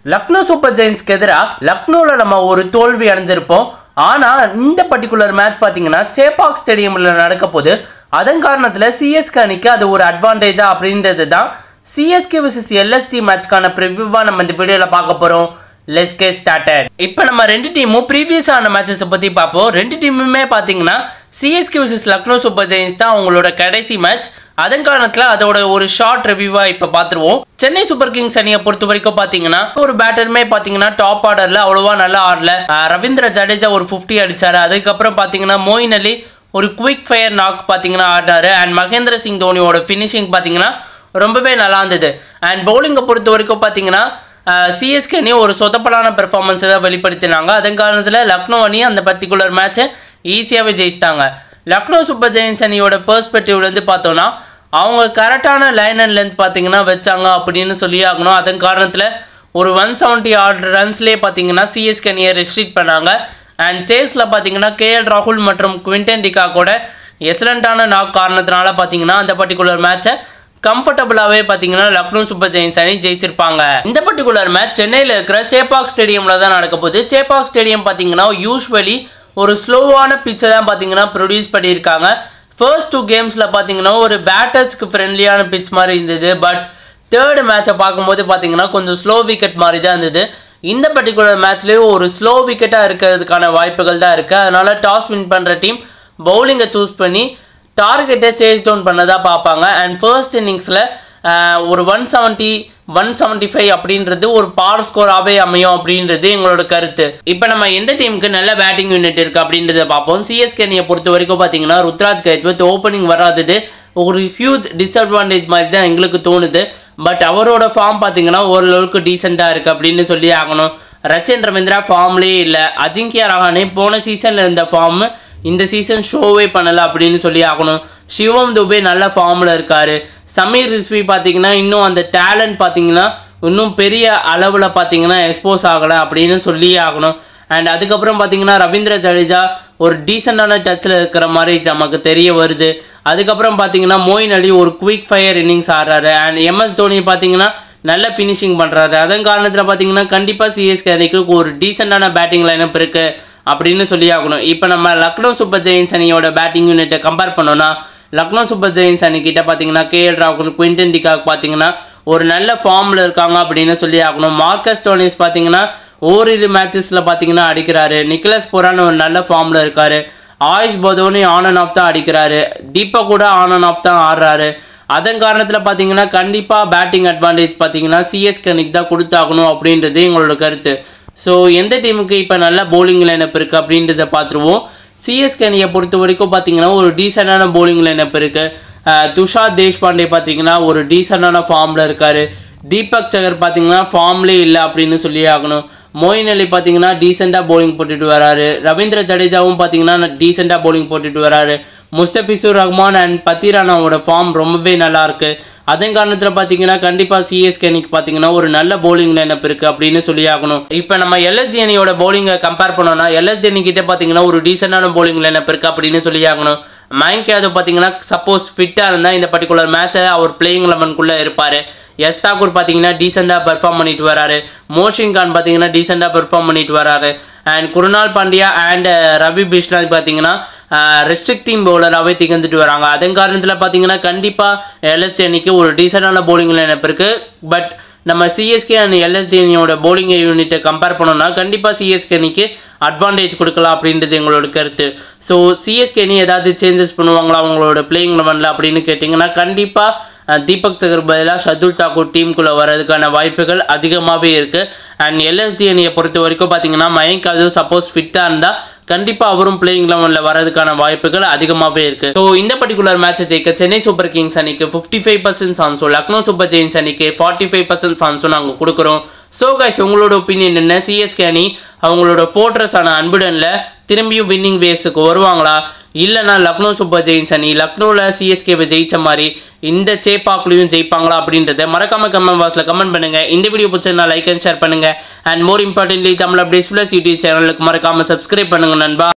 Lucknow super ஜெயின்ஸ்க்கு எதிராக லக்னோவில் நம்ம ஒரு தோல்வி அடைஞ்சிருப்போம் ஆனால் இந்த பர்டிகுலர் மேட்ச் பார்த்தீங்கன்னா சேப்பாக் ஸ்டேடியமில் நடக்க போது அதன் காரணத்தில் சிஎஸ்கே அணிக்கு அது ஒரு அட்வான்டேஜா அப்படின்றது தான் சிஎஸ்கே vs எல்எஸ்டி மேட்ச்க்கான ப்ரிவியூவாக நம்ம இந்த வீடியோவில் பார்க்க போகிறோம் லெஸ் கே ஸ்டார்டட் இப்போ நம்ம ரெண்டு டீமும் ப்ரீவியஸ் ஆன மேட்சஸை பற்றி பார்ப்போம் ரெண்டு டீமுமே பார்த்தீங்கன்னா CSK vs Lucknow super giants தான் அவங்களோட கடைசி மேட்ச் அதன் காரணத்தில் அதோட ஒரு ஷார்ட் ரிவ்யூவாக இப்போ பார்த்துருவோம் சென்னை சூப்பர் கிங்ஸ் அணியை பொறுத்த வரைக்கும் பார்த்தீங்கன்னா ஒரு பேட்டருமே பார்த்தீங்கன்னா டாப் ஆர்டரில் அவ்வளோவா நல்லா ஆடல அஹ் ரவீந்திர ஜடேஜா ஒரு ஃபிஃப்டி அடிச்சாரு அதுக்கப்புறம் பார்த்தீங்கன்னா மோயின் அலி ஒரு குவிக் ஃபயர் நாக் பார்த்தீங்கன்னா ஆடினாரு அண்ட் மகேந்திர சிங் தோனியோட ஃபினிஷிங் பார்த்தீங்கன்னா ரொம்பவே நல்லா இருந்தது அண்ட் பவுலிங்கை பொறுத்த வரைக்கும் பார்த்தீங்கன்னா சிஎஸ்கே அணி ஒரு சொதப்பலான பெர்ஃபார்மன்ஸை தான் வெளிப்படுத்தினாங்க அதன் காரணத்தில் லக்னோ அணி அந்த பர்டிகுலர் மேட்சை ஈஸியாகவே ஜெயிச்சிட்டாங்க லக்னோ சூப்பர் ஜெயின்ஸ் அணியோட பெர்ஸ்பெக்டிவ்லேருந்து பார்த்தோன்னா அவங்க கரெக்டான லைன் அண்ட் லென்த் பார்த்தீங்கன்னா வச்சாங்க அப்படின்னு சொல்லி ஆகணும் அதன் காரணத்தில் ஒரு ஒன் செவன்ட்டி ஆறு ரன்ஸ்லேயே பார்த்தீங்கன்னா சிஎஸ்கே அணியை ரெஸ்ட்ரிக்ட் பண்ணாங்க அண்ட் சேஸில் பார்த்தீங்கன்னா கேஎல் ராகுல் மற்றும் குவிண்டன் டிகா கூட எக்ஸலண்ட்டான நாக் காரணத்தினால பார்த்தீங்கன்னா அந்த பர்டிகுலர் மேட்சை கம்ஃபர்டபுளாகவே பார்த்தீங்கன்னா லக்னோ சூப்பர் ஜெயின்ஸ் அணி ஜெயிச்சிருப்பாங்க இந்த பர்டிகுலர் மேட்ச் சென்னையில் இருக்கிற சேப்பாக் ஸ்டேடியமில் தான் நடக்க போகுது சேப்பாக் ஸ்டேடியம் பார்த்தீங்கன்னா யூஸ்வலி ஒரு ஸ்லோவான பிச்சை தான் பார்த்தீங்கன்னா ப்ரொடியூஸ் பண்ணியிருக்காங்க ஃபர்ஸ்ட் டூ கேம்ஸில் பார்த்தீங்கன்னா ஒரு பேட்டர்ஸ்க்கு ஃப்ரெண்ட்லியான பிச் மாதிரி இருந்தது பட் தேர்டு மேட்சை பார்க்கும்போது பார்த்தீங்கன்னா கொஞ்சம் ஸ்லோ விக்கெட் மாதிரி தான் இருந்தது இந்த பர்டிகுலர் மேட்ச்லேயும் ஒரு ஸ்லோ விக்கெட்டாக இருக்கிறதுக்கான வாய்ப்புகள் தான் இருக்குது அதனால டாஸ் வின் பண்ணுற டீம் பவுலிங்கை சூஸ் பண்ணி டார்கெட்டை சேஸ் டவுன் பண்ணதா பார்ப்பாங்க அண்ட் ஃபர்ஸ்ட் இன்னிங்ஸில் ஒரு one seventy one seventy five அப்படின்றது ஒரு பார் ஸ்கோராகவே அமையும் அப்படின்றது எங்களோட கருத்து இப்போ நம்ம எந்த டீமுக்கு நல்ல பேட்டிங் யூனிட் இருக்குது அப்படின்றத பார்ப்போம் சிஎஸ்கே அணியை பொறுத்த வரைக்கும் பார்த்தீங்கன்னா ருத்ராஜ் கைத்வத் ஓப்பனிங் வராதது ஒரு ஹியூஜ் டிஸ்அட்வான்டேஜ் மாதிரி தான் எங்களுக்கு தோணுது பட் அவரோட ஃபார்ம் பார்த்தீங்கன்னா ஓரளவுக்கு டீசெண்டாக இருக்குது அப்படின்னு சொல்லி ஆகணும் ரச்சன் ரவீந்திரா ஃபார்ம்லேயே இல்லை அஜிங்கியா ரஹானே போன சீசனில் இருந்த ஃபார்ம் இந்த சீசன் ஷோவே பண்ணலை அப்படின்னு சொல்லி ஆகணும் சிவம் துபே நல்ல ஃபார்மில் இருக்காரு சமீர் ரிஸ்வி பார்த்தீங்கன்னா இன்னும் அந்த டேலண்ட் பார்த்தீங்கன்னா இன்னும் பெரிய அளவில் பார்த்தீங்கன்னா எக்ஸ்போஸ் ஆகலை அப்படின்னு சொல்லியே ஆகணும் அண்ட் அதுக்கப்புறம் பார்த்தீங்கன்னா ரவீந்திர ஜடேஜா ஒரு டீசெண்டான டச்சில் இருக்கிற மாதிரி நமக்கு தெரிய வருது அதுக்கப்புறம் பார்த்தீங்கன்னா மோயின் அலி ஒரு குவிக் ஃபயர் இன்னிங்ஸ் ஆடுறாரு அண்ட் எம்எஸ் தோனி பார்த்தீங்கன்னா நல்ல ஃபினிஷிங் பண்ணுறாரு அதன் காரணத்தில் பார்த்தீங்கன்னா கண்டிப்பாக சிஎஸ்கே அணிக்கு ஒரு டீசெண்டான பேட்டிங் லைனப் இருக்குது அப்படின்னு சொல்லி ஆகணும் இப்போ நம்ம லக்னோ சூப்பர் ஜெயின்ஸ் அணியோட பேட்டிங் யூனிட்டை கம்பேர் பண்ணோம்னா லக்னோ சூப்பர் ஜெயின்ஸ் அணிக்கிட்ட பார்த்தீங்கன்னா கேஎல் ராகுல் குவிண்டன் டிகாக் பார்த்தீங்கன்னா ஒரு நல்ல ஃபார்மில் இருக்காங்க அப்படின்னு சொல்லி ஆகணும் மார்க்கஸ் டோனிஸ் பார்த்தீங்கன்னா ஓரிரு மேட்சஸில் பார்த்தீங்கன்னா அடிக்கிறாரு நிக்கலஸ் போரான் ஒரு நல்ல ஃபார்மில் இருக்காரு Ayush Badoni on and off தான் அடிக்கிறாரு தீபக் கூட ஆன் அண்ட் ஆஃப் தான் ஆடுறாரு அதன் காரணத்தில் பார்த்தீங்கன்னா கண்டிப்பாக பேட்டிங் அட்வான்டேஜ் பார்த்தீங்கன்னா சிஎஸ்கே அணிக்கு தான் கொடுத்தாகணும் அப்படின்றது எங்களோட கருத்து ஸோ எந்த டீமுக்கு இப்போ நல்ல bowling லைனப் இருக்குது அப்படின்றத பார்த்துருவோம் சிஎஸ்கே அணியை பொறுத்த வரைக்கும் பார்த்தீங்கன்னா ஒரு டீசெண்டான bowling லைனப் இருக்குது துஷார் தேஷ்பாண்டே பார்த்தீங்கன்னா ஒரு டீசெண்டான ஃபார்மில் இருக்கார் தீபக் சகர் பார்த்தீங்கன்னா ஃபார்ம்லேயே இல்லை அப்படின்னு சொல்லி ஆகணும் மோயின் அலி பார்த்தீங்கன்னா டீசெண்டாக bowling போட்டுட்டு வராரு ரவீந்திர ஜடேஜாவும் பார்த்தீங்கன்னா டீசெண்டாக bowling போட்டுட்டு வராரு முஸ்தபிசூர் ரஹ்மான் அண்ட் பத்திரானாவோட ஃபார்ம் ரொம்பவே நல்லா இருக்கு அதன் காரணத்தில் பார்த்தீங்கன்னா கண்டிப்பாக சிஎஸ்கே அணிக்கு பார்த்தீங்கன்னா ஒரு நல்ல bowling லைனப் இருக்குது அப்படின்னு சொல்லி ஆகணும் இப்போ நம்ம எல்எஸ்ஜி அணியோட bowling-அ கம்பேர் பண்ணோம்னா எல்எஸ்ஜி அணிக்கிட்ட பார்த்தீங்கன்னா ஒரு டீசெண்டான bowling லைனப் இருக்குது அப்படின்னு சொல்லி ஆகணும் மயங்க் யாதவ் பார்த்தீங்கன்னா சப்போஸ் ஃபிட்டாக இருந்தால் இந்த பர்டிகுலர் மேட்ச்சில் அவர் பிளேயிங் லெவனுக்குள்ளே இருப்பார் எஸ் தாக்கூர் பார்த்தீங்கன்னா டீசெண்டாக பெர்ஃபார்ம் பண்ணிட்டு வராரு மோஷின் கான் பார்த்தீங்கன்னா டீசெண்டாக பெர்ஃபார்ம் பண்ணிட்டு வராரு அண்ட் குருநாள் பாண்டியா அண்ட் ரவி பிஷ்னாத் பார்த்தீங்கன்னா ரெஸ்ட்ரிக்டிங் பவுலராகவே திகழ்ந்துட்டு வராங்க அதன் காரணத்தில் பார்த்தீங்கன்னா கண்டிப்பாக எல்எஸ்டி அணிக்கு ஒரு டீசெண்டான bowling லைனப் இருக்குது பட் நம்ம சிஎஸ்கே அண்ட் எல்எஸ்டி அணியோட bowling யூனிட்டை கம்பேர் பண்ணோம்னா கண்டிப்பாக சிஎஸ்கே அணிக்கு அட்வான்டேஜ் கொடுக்கலாம் அப்படின்றது எங்களோட கருத்து ஸோ சிஎஸ்கே அணி ஏதாவது சேஞ்சஸ் பண்ணுவாங்களா அவங்களோட பிளேயிங் லெவனில் அப்படின்னு கேட்டிங்கன்னா கண்டிப்பாக தீபக் சகர் பதிலாக ஷதுல் தாக்கூர் டீமுக்குள்ளே வர்றதுக்கான வாய்ப்புகள் அதிகமாகவே இருக்குது அண்ட் எல்எஸ்டி அணியை பொறுத்த வரைக்கும் பார்த்தீங்கன்னா மயங்க் அது சப்போஸ் ஃபிட்டாக இருந்தால் கண்டிப்பாக அவரும் பிளேயிங் லெவனில் வரதுக்கான வாய்ப்புகள் அதிகமாகவே இருக்குது ஸோ இந்த பர்டிகுலர் மேட்சை ஜெயிக்க சென்னை சூப்பர் கிங்ஸ் அணிக்கு ஃபிஃப்டி ஃபைவ் பர்சன்ட் சான்ஸும் லக்னோ சூப்பர் ஜெயின்ஸ் அணிக்கு ஃபார்ட்டி ஃபைவ் பர்சன்ட் சான்ஸும் நாங்கள் கொடுக்குறோம் ஸோ கைஸ் உங்களோட ஒப்பீனியன் என்ன சிஎஸ்கே அணி அவங்களோட ஃபோர்ட்ரஸான அன்புடனில் திரும்பியும் வின்னிங் வேஸுக்கு வருவாங்களா இல்லைனா லக்னோ சூப்பர் ஜெயின்ஸ் அணி லக்னோவில் சிஎஸ்கேவை ஜெயிச்ச மாதிரி இந்த சேப்பாக்குலையும் ஜெயிப்பாங்களா அப்படின்றத மறக்காம கமெண்ட் பாக்ஸில் கமெண்ட் பண்ணுங்க இந்த வீடியோ பிடிச்சா லைக் அண்ட் ஷேர் பண்ணுங்க and more importantly Tamil updates plus YouTube சேனலுக்கு மறக்காம சப்ஸ்கிரைப் பண்ணுங்க நண்பா